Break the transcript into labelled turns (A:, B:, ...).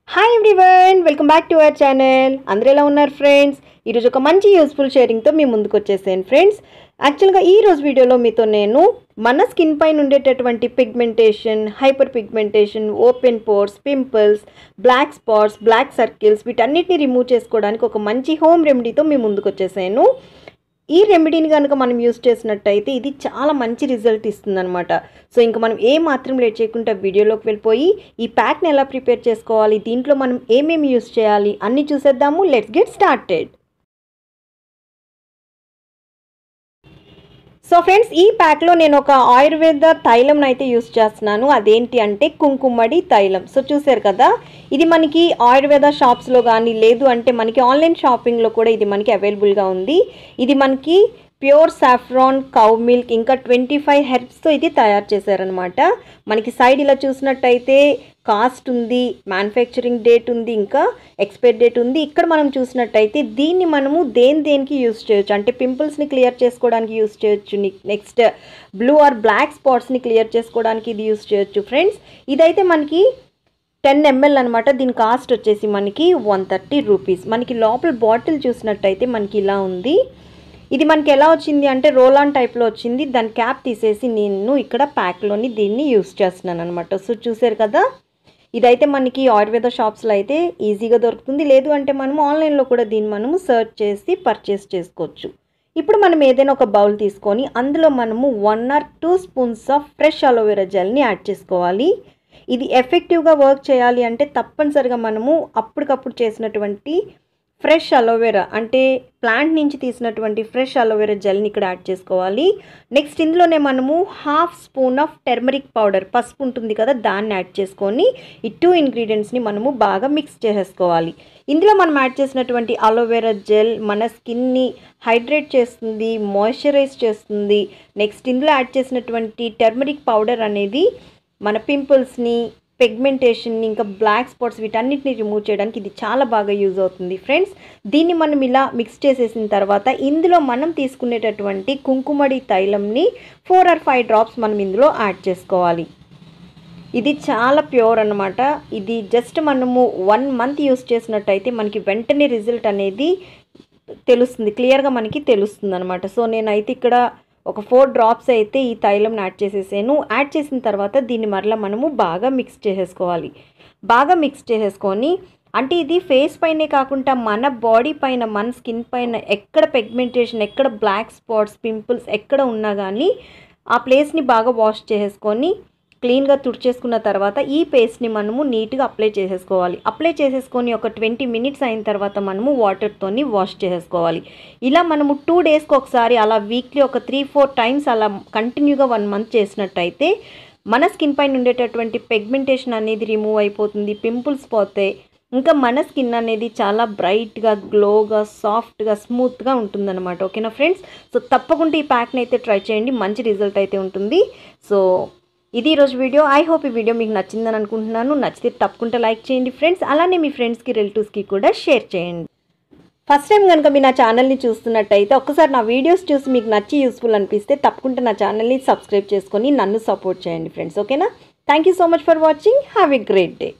A: hi everyone welcome back to our channel అందరూ ఎలా ఉన్నారు ఫ్రెండ్స్ ఈరోజు ఒక మంచి యూస్ఫుల్ షేరింగ్తో మీ ముందుకు వచ్చేసాను ఫ్రెండ్స్ యాక్చువల్గా ఈ రోజు వీడియోలో మీతో నేను మన స్కిన్ పైన ఉండేటటువంటి pigmentation hyper pigmentation open pores pimples black spots black circles వీటన్నిటిని రిమూవ్ చేసుకోవడానికి ఒక మంచి హోమ్ రెమెడీతో మీ ముందుకు వచ్చేసాను ఈ రెమెడీని కనుక మనం యూస్ చేసినట్టయితే ఇది చాలా మంచి రిజల్ట్ ఇస్తుందన్నమాట సో ఇంకా మనం ఏ మాత్రం లేట్ చేయకుండా వీడియోలోకి వెళ్ళిపోయి ఈ ప్యాక్ని ఎలా ప్రిపేర్ చేసుకోవాలి దీంట్లో మనం ఏమేమి యూస్ చేయాలి అన్నీ చూసేద్దాము let's get started so friends ఈ ప్యాక్లో నేను ఒక ఆయుర్వేద తైలం అయితే యూస్ చేస్తున్నాను అదేంటి అంటే కుంకుమడి తైలం సో చూసారు కదా ఇది మనకి ఆయుర్వేద షాప్స్లో కానీ లేదు అంటే మనకి ఆన్లైన్ షాపింగ్లో కూడా ఇది మనకి అవైలబుల్గా ఉంది ఇది మనకి ప్యూర్ సాఫ్రాన్ కౌ మిల్క్ ఇంకా ట్వంటీ ఫైవ్ హెర్బ్స్తో ఇది తయారు చేశారనమాట మనకి సైడ్ ఇలా చూసినట్టయితే కాస్ట్ ఉంది మ్యానుఫ్యాక్చరింగ్ డేట్ ఉంది ఇంకా ఎక్స్పైర్ డేట్ ఉంది ఇక్కడ మనం చూసినట్టయితే దీన్ని మనము దేని దేనికి యూస్ చేయొచ్చు అంటే పింపుల్స్ని క్లియర్ చేసుకోవడానికి యూస్ చేయొచ్చు నెక్స్ట్ బ్లూ ఆర్ బ్లాక్ స్పాట్స్ని క్లియర్ చేసుకోవడానికి ఇది యూస్ చేయొచ్చు ఫ్రెండ్స్ ఇదైతే మనకి టెన్ ఎంఎల్ అనమాట దీని కాస్ట్ వచ్చేసి మనకి వన్ థర్టీ రూపీస్ మనకి లోపల బాటిల్ చూసినట్టయితే మనకి ఇలా ఉంది ఇది మనకి ఎలా వచ్చింది అంటే రోల్ ఆన్ టైప్లో వచ్చింది దాని క్యాప్ తీసేసి నేను ఇక్కడ ప్యాక్లోని దీన్ని యూస్ చేస్తున్నాను అనమాట సో చూసారు కదా ఇదైతే మనకి ఆయుర్వేద షాప్స్లో అయితే ఈజీగా దొరుకుతుంది లేదు అంటే మనము ఆన్లైన్లో కూడా దీన్ని మనము సర్చ్ చేసి పర్చేస్ చేసుకోవచ్చు ఇప్పుడు మనం ఏదైనా ఒక బౌల్ తీసుకొని అందులో మనము one or two spoons of fresh aloe vera జెల్ని యాడ్ చేసుకోవాలి ఇది ఎఫెక్టివ్గా వర్క్ చేయాలి అంటే తప్పనిసరిగా మనము అప్పటికప్పుడు చేసినటువంటి ఫ్రెష్ అలోవెరా అంటే ప్లాంట్ నుంచి తీసినటువంటి ఫ్రెష్ అలోవెరా జెల్ని ఇక్కడ యాడ్ చేసుకోవాలి నెక్స్ట్ ఇందులోనే మనము half spoon of turmeric powder పసుపు ఉంటుంది కదా దాన్ని యాడ్ చేసుకొని ఈ టూ ఇంగ్రీడియంట్స్ని మనము బాగా మిక్స్ చేసేసుకోవాలి ఇందులో మనం యాడ్ చేసినటువంటి అలోవెరా జెల్ మన స్కిన్ని హైడ్రేట్ చేస్తుంది మాయిశ్చరైజ్ చేస్తుంది నెక్స్ట్ ఇందులో యాడ్ చేసినటువంటి టెర్మరిక్ పౌడర్ అనేది మన పింపుల్స్ని పిగ్మెంటేషన్ ఇంకా బ్లాక్ స్పాట్స్ వీటన్నిటిని రిమూవ్ చేయడానికి ఇది చాలా బాగా యూజ్ అవుతుంది ఫ్రెండ్స్ దీన్ని మనం ఇలా మిక్స్ చేసేసిన తర్వాత ఇందులో మనం తీసుకునేటటువంటి కుంకుమడి తైలంని ఫోర్ ఆర్ ఫైవ్ డ్రాప్స్ మనం ఇందులో యాడ్ చేసుకోవాలి ఇది చాలా ప్యూర్ అనమాట ఇది జస్ట్ మనము వన్ మంత్ యూస్ చేసినట్టయితే మనకి వెంటనే రిజల్ట్ అనేది తెలుస్తుంది క్లియర్గా మనకి తెలుస్తుంది అనమాట సో నేనైతే ఇక్కడ ఒక ఫోర్ డ్రాప్స్ అయితే ఈ తైలం యాడ్ చేసేసాను యాడ్ చేసిన తర్వాత దీన్ని మరలా మనము బాగా మిక్స్ చేసేసుకోవాలి బాగా మిక్స్ చేసేసుకొని అంటే ఇది ఫేస్ పైనే కాకుండా మన బాడీ పైన మన స్కిన్ పైన ఎక్కడ పెగ్మెంటేషన్ ఎక్కడ బ్లాక్ స్పాట్స్ పింపుల్స్ ఎక్కడ ఉన్నా కానీ ఆ ప్లేస్ని బాగా వాష్ చేసేసుకొని క్లీన్గా తుడిచేసుకున్న తర్వాత ఈ పేస్ట్ని మనము నీట్గా అప్లై చేసేసుకోవాలి అప్లై చేసేసుకొని ఒక ట్వంటీ మినిట్స్ అయిన తర్వాత మనము వాటర్తోని వాష్ చేసేసుకోవాలి ఇలా మనము టూ డేస్కి ఒకసారి అలా వీక్లీ ఒక త్రీ ఫోర్ టైమ్స్ అలా కంటిన్యూగా వన్ మంత్ చేసినట్టయితే మన స్కిన్ పైన ఉండేటటువంటి పెగ్మెంటేషన్ అనేది రిమూవ్ అయిపోతుంది పింపుల్స్ పోతాయి ఇంకా మన స్కిన్ అనేది చాలా బ్రైట్గా గ్లోగా సాఫ్ట్గా స్మూత్గా ఉంటుందన్నమాట ఓకేనా ఫ్రెండ్స్ సో తప్పకుండా ఈ ప్యాక్ని అయితే ట్రై చేయండి మంచి రిజల్ట్ అయితే ఉంటుంది సో ఇది ఈరోజు వీడియో ఐ హోప్ ఈ వీడియో మీకు నచ్చిందని అనుకుంటున్నాను నచ్చితే తప్పకుండా లైక్ చేయండి ఫ్రెండ్స్ అలానే మీ ఫ్రెండ్స్కి రిలేటివ్స్కి కూడా షేర్ చేయండి ఫస్ట్ టైం కనుక మీ నా ఛానల్ని చూస్తున్నట్టయితే ఒక్కసారి నా వీడియోస్ చూసి మీకు నచ్చి యూస్ఫుల్ అనిపిస్తే తప్పకుండా నా ఛానల్ని సబ్స్క్రైబ్ చేసుకొని నన్ను సపోర్ట్ చేయండి ఫ్రెండ్స్ ఓకేనా thank you so much for watching have a great day